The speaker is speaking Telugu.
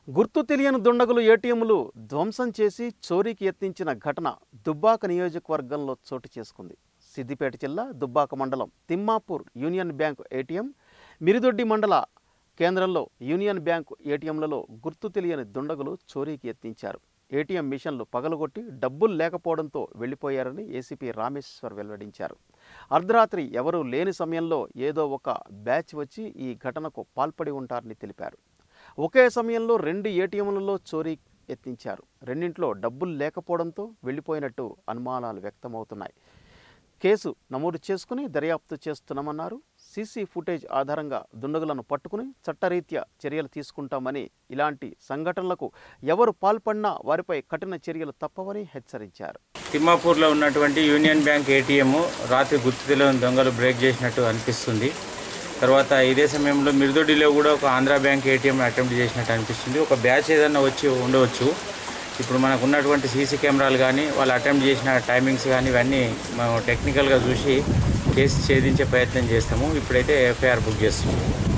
గుర్తు తెలియని దుండగులు ఏటీఎంలు ధ్వంసం చేసి చోరీకి యత్నించిన ఘటన దుబ్బాక నియోజకవర్గంలో చోటు చేసుకుంది సిద్దిపేట జిల్లా దుబ్బాక మండలం Thimmapur union bank ATM Mirudoddi మండల కేంద్రంలో యూనియన్ బ్యాంకు ఏటీఎంలలో గుర్తు తెలియని దుండగులు చోరీకి యత్నించారు ఏటీఎం మిషన్లు పగలగొట్టి డబ్బులు లేకపోవడంతో వెళ్లిపోయారని ఏసీపీ రామేశ్వర్ వెల్లడించారు అర్ధరాత్రి ఎవరూ లేని సమయంలో ఏదో ఒక బ్యాచ్ వచ్చి ఈ ఘటనకు పాల్పడి ఉంటారని తెలిపారు ఒకే సమయంలో రెండు ఏటీఎంలలో చోరీ యత్నించారు రెండింట్లో డబ్బులు లేకపోవడంతో వెళ్ళిపోయినట్టు అనుమానాలు వ్యక్తమవుతున్నాయి కేసు నమోదు చేసుకుని దర్యాప్తు చేస్తున్నామన్నారు సీసీ ఫుటేజ్ ఆధారంగా దుండగులను పట్టుకుని చట్టరీత్యా చర్యలు తీసుకుంటామని ఇలాంటి సంఘటనలకు ఎవరు పాల్పడినా వారిపై కఠిన చర్యలు తప్పవని హెచ్చరించారు తిమ్మాపూర్లో ఉన్నటువంటి యూనియన్ బ్యాంక్ ఏటీఎం రాత్రి గుర్తు తెలియని దొంగలు బ్రేక్ చేసినట్టు అనిపిస్తుంది తర్వాత ఇదే సమయంలో మిర్దొడ్డిలో కూడా ఒక ఆంధ్రా బ్యాంక్ ఏటీఎం అటెంప్ట్ చేసినట్టు అనిపిస్తుంది ఒక బ్యాచ్ ఏదన్నా వచ్చి ఉండవచ్చు ఇప్పుడు మనకు ఉన్నటువంటి సీసీ కెమెరాలు కానీ వాళ్ళు అటెంప్ట్ చేసిన టైమింగ్స్ కానీ ఇవన్నీ మనం టెక్నికల్గా చూసి కేసు ఛేదించే ప్రయత్నం చేస్తాము ఇప్పుడైతే ఎఫ్ఐఆర్ బుక్ చేస్తున్నాము